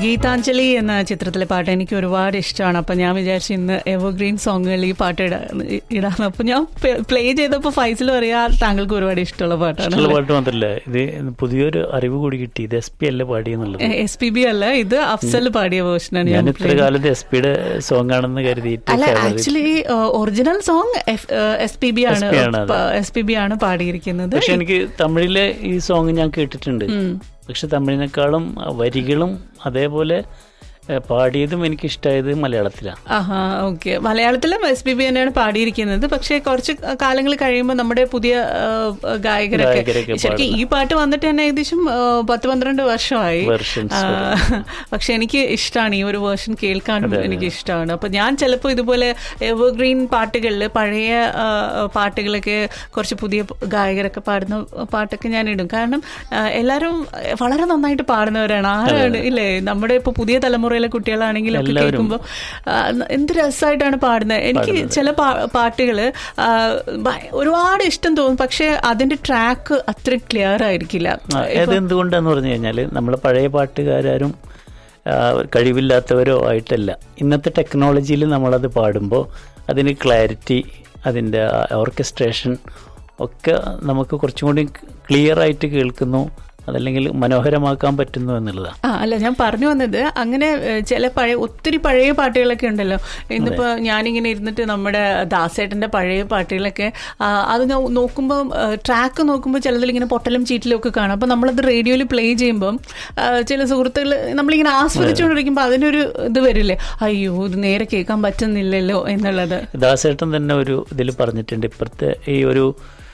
ഗീതാഞ്ജലി എന്ന ചിത്രത്തിലെ പാട്ട് എനിക്ക് ഒരുപാട് ഇഷ്ടമാണ് അപ്പം ഞാൻ വിചാരിച്ചു ഇന്ന് എവർഗ്രീൻ സോങ്ങുകളിൽ ഈ പാട്ട് ഇടാ ഇടാന്ന് അപ്പം ഞാൻ പ്ലേ ചെയ്തപ്പോൾ ഫൈസിൽ പറയാ താങ്കൾക്ക് ഒരുപാട് ഇഷ്ടമുള്ള പാട്ടാണ് ഇഷ്ടമുള്ള പാട്ട് മാത്രല്ല ഇത് പുതിയൊരു അറിവ് കൂടി കിട്ടി ഇത് എസ് പി അല്ല പാടിയെന്നുള്ളത് എസ് പി ബി അല്ല ഇത് അഫ്സൽ പാടിയ വേർഷനാണ് ഞാൻ ഞാൻ ഇത്ര കാലത്ത് എസ് പിയുടെ സോങ് ആണെന്ന് കരുതിയിട്ട് അല്ല favourite. Actually original song S P B ആണ് SP ആണ് അത്. എസ് പി ബി ആണ് പാടിയിരിക്കുന്നത് പക്ഷെ എനിക്ക് തമിഴിലെ ഈ സോങ് ഞാൻ കേട്ടിട്ടുണ്ട് പക്ഷെ തമിഴിനേക്കാളും ആ വരികളും അതേപോലെ ഏ, പാടിയതും എനിക്ക് ഇഷ്ടമായത് മലയാളത്തിലാണ് ആഹാ ഓക്കെ മലയാളത്തിലും എസ് പി ബി തന്നെയാണ് പാടിയിരിക്കുന്നത് പക്ഷേ കുറച്ച് കാലങ്ങൾ കഴിയുമ്പോൾ നമ്മുടെ പുതിയ ആ, ഗായകരൊക്കെ ഗായകരൊക്കെ ശരിക്കും ഈ പാട്ട് വന്നിട്ട് തന്നെ ഏകദേശം ആ, പത്ത് പന്ത്രണ്ട് വർഷമായി Versions ആ, പക്ഷെ എനിക്ക് ഇഷ്ടമാണ് ഈ ഒരു വേർഷൻ കേൾക്കാനും എനിക്ക് ഇഷ്ടമാണ് അപ്പൊ ഞാൻ ചിലപ്പോൾ ഇതുപോലെ എവർഗ്രീൻ പാട്ടുകളിൽ പഴയ ആ, പാട്ടുകളൊക്കെ കുറച്ച് പുതിയ ഗായകരൊക്കെ പാടുന്ന പാട്ടൊക്കെ ഞാൻ ഇടും കാരണം ആ, എല്ലാവരും വളരെ നന്നായിട്ട് പാടുന്നവരാണ് ആരാണ് ഇല്ലേ നമ്മുടെ ഇപ്പൊ പുതിയ തലമുറയിലെ കുട്ടികളാണെങ്കിലും ഒക്കെ കേൾക്കുമ്പോൾ എന്ത് രസമായിട്ടാണ് പാടുന്നത് എനിക്ക് ചില പാ- പാട്ടുകള് ആ, ഭയ- ഒരുപാട് ഇഷ്ടം തോന്നും പക്ഷെ അതിന്റെ ട്രാക്ക് അത്ര ക്ലിയർ ആയിരിക്കില്ല ആ, അതെന്തുകൊണ്ടാന്ന് പറഞ്ഞു കഴിഞ്ഞാൽ നമ്മളെ പഴയ പാട്ടുകാരും ആ, കഴിവില്ലാത്തവരോ ആയിട്ടല്ല ഇന്നത്തെ ടെക്നോളജിയിൽ നമ്മളത് പാടുമ്പോൾ അതിന് ക്ലാരിറ്റി അതിൻ്റെ ഓർക്കസ്ട്രേഷൻ ഒക്കെ നമുക്ക് കുറച്ചും കൂടി ക്ലിയർ ആയിട്ട് കേൾക്കുന്നു അതല്ലെങ്കിൽ മനോഹരമാക്കാൻ പറ്റുന്നു എന്നുള്ളതാണ് ആ അല്ല ഞാൻ പറഞ്ഞു വന്നത് അങ്ങനെ ഏഹ്, ചില പഴയ ഒത്തിരി പഴയ പാട്ടുകളൊക്കെ ഉണ്ടല്ലോ ഇന്നിപ്പോ ഞാനിങ്ങനെ ഇരുന്നിട്ട് നമ്മുടെ ദാസേട്ടന്റെ പഴയ പാട്ടുകളൊക്കെ ആ, അത് ഞാൻ നോക്കുമ്പോൾ ട്രാക്ക് നോക്കുമ്പോൾ ചിലതിൽ ഇങ്ങനെ പൊട്ടലും ചീറ്റിലും ഒക്കെ കാണും അപ്പൊ നമ്മളത് റേഡിയോയിൽ പ്ലേ ചെയ്യുമ്പോൾ ചില സുഹൃത്തുക്കൾ നമ്മളിങ്ങനെ ആസ്വദിച്ചുകൊണ്ടിരിക്കുമ്പോൾ അതിനൊരു ഇത് വരില്ലേ അയ്യോ ഇത് നേരെ കേൾക്കാൻ പറ്റുന്നില്ലല്ലോ എന്നുള്ളത് ദാസേട്ടൻ തന്നെ ഒരു ഇതിൽ പറഞ്ഞിട്ടുണ്ട് ഇപ്പോഴത്തെ ഈ ഒരു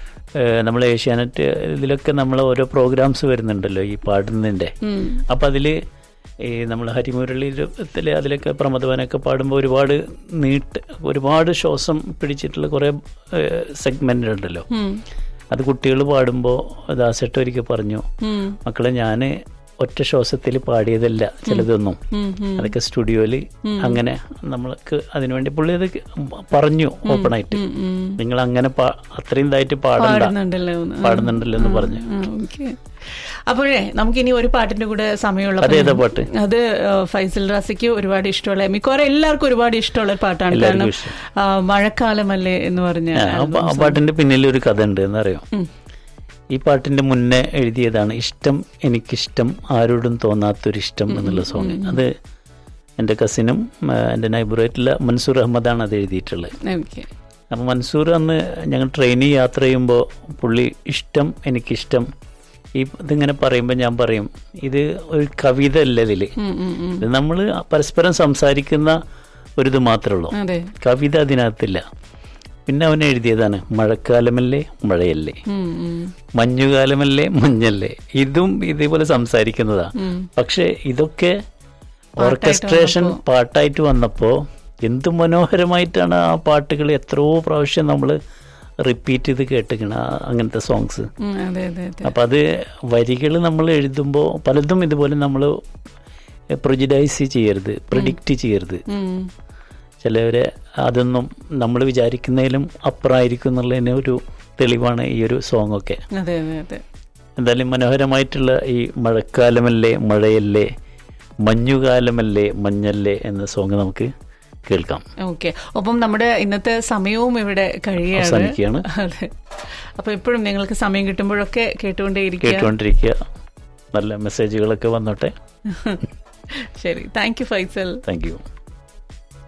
നമ്മൾ ഏഷ്യാനെറ്റ് ഇതിലൊക്കെ നമ്മൾ ഓരോ പ്രോഗ്രാംസ് വരുന്നുണ്ടല്ലോ ഈ പാടുന്നതിൻ്റെ അപ്പം അതിൽ ഈ നമ്മൾ ഹരിമുരളിയിൽ അതിലൊക്കെ പ്രമദവനൊക്കെ പാടുമ്പോൾ ഒരുപാട് നീട്ട് ഒരുപാട് ശ്വാസം പിടിച്ചിട്ടുള്ള കുറേ സെഗ്മെൻ്റ് ഉണ്ടല്ലോ അത് കുട്ടികൾ പാടുമ്പോൾ ദാസേട്ട ഒരിക്കൽ പറഞ്ഞു മക്കളെ ഞാൻ ഒറ്റ ശ്വാസത്തിൽ പാടിയതല്ല ചിലതൊന്നും അതൊക്കെ സ്റ്റുഡിയോയിൽ അങ്ങനെ നമ്മൾക്ക് അതിനുവേണ്ടി പുള്ളി അത് പറഞ്ഞു ഓപ്പൺ ആയിട്ട് നിങ്ങൾ അങ്ങനെ പാ- അത്രയും ഇതായിട്ട് പാടണ്ട പാടുന്നുണ്ടല്ലോ എന്ന്. പാടുന്നുണ്ടല്ലോ എന്ന് പറഞ്ഞു ഓക്കെ അപ്പോഴേ നമുക്കിനി ഒരു പാട്ടിന്റെ കൂടെ സമയമുള്ള അതേതാ പാട്ട് അത് ആ, ഫൈസൽ റാസിക്ക് ഒരുപാട് ഇഷ്ടമുള്ള മിക്കവാറും എല്ലാവർക്കും ഒരുപാട് ഇഷ്ടമുള്ള ഒരു പാട്ടാണ് കാരണം ഇഷ്ടം. ആ, മഴക്കാലമല്ലേ എന്ന് പറഞ്ഞ ആ, അപ്പൊ ആ പാട്ടിന്റെ പിന്നിൽ ഒരു കഥ ഉണ്ട് എന്നറിയോ ഈ പാട്ടിന്റെ മുന്നേ എഴുതിയതാണ് ഇഷ്ടം എനിക്കിഷ്ടം ആരോടും തോന്നാത്തൊരിഷ്ടം എന്നുള്ള സോങ് അത് എൻ്റെ കസിനും ആ, എൻ്റെ നൈബറായിട്ടുള്ള മൻസൂർ അഹമ്മദാണ് അത് എഴുതിയിട്ടുള്ളത് ഓക്കെ അപ്പം മൻസൂർ അന്ന് ഞങ്ങൾ ട്രെയിനിൽ യാത്ര ചെയ്യുമ്പോൾ പുള്ളി ഇഷ്ടം എനിക്കിഷ്ടം ഈ ഇതിങ്ങനെ പറയുമ്പോൾ ഞാൻ പറയും ഇത് ഒരു കവിത അല്ല ഇതിൽ ഇത് നമ്മൾ പരസ്പരം സംസാരിക്കുന്ന ഒരിത് മാത്രമേ ഉള്ളൂ അതെ കവിത അതിനകത്തില്ല പിന്നെ അവൻ എഴുതിയതാണ് മഴക്കാലമല്ലേ മഴയല്ലേ ഉം, ഉം. മഞ്ഞുകാലമല്ലേ മഞ്ഞല്ലേ ഇതും ഇതേപോലെ സംസാരിക്കുന്നതാ പക്ഷെ ഇതൊക്കെ ഓർക്കസ്ട്രേഷൻ പാട്ടായിട്ട് വന്നപ്പോൾ എന്ത് മനോഹരമായിട്ടാണ് ആ പാട്ടുകൾ എത്രയോ പ്രാവശ്യം നമ്മൾ റിപ്പീറ്റ് ചെയ്ത് കേട്ടിക്കണ അങ്ങനത്തെ സോങ്സ് ഉം, അതെ അതെ അതെ അപ്പം അത് വരികൾ നമ്മൾ എഴുതുമ്പോൾ പലതും ഇതുപോലെ നമ്മൾ പ്രൊജിഡൈസ് ചെയ്യരുത് പ്രിഡിക്റ്റ് ചെയ്യരുത് ഉം. ചിലവരെ അതൊന്നും നമ്മൾ വിചാരിക്കുന്നതിലും അപ്പുറമായിരിക്കും എന്നുള്ളതിന് ഒരു തെളിവാണ് ഈ ഒരു സോങ് ഒക്കെ അതെ അതെ അതെ എന്തായാലും മനോഹരമായിട്ടുള്ള ഈ മഴക്കാലമല്ലേ മഴയല്ലേ മഞ്ഞുകാലമല്ലേ മഞ്ഞല്ലേ എന്ന സോങ് നമുക്ക് കേൾക്കാം ഓക്കെ ഒപ്പം നമ്മുടെ ഇന്നത്തെ സമയവും ഇവിടെ കഴിയാണ് അവസാനിക്കുകയാണ് അതെ അപ്പൊ എപ്പോഴും നിങ്ങൾക്ക് സമയം കിട്ടുമ്പോഴൊക്കെ കേട്ടുകൊണ്ടേയിരിക്കുക കേട്ടുകൊണ്ടിരിക്കുക നല്ല മെസ്സേജുകളൊക്കെ വന്നോട്ടെ ശരി thank you Faisal thank U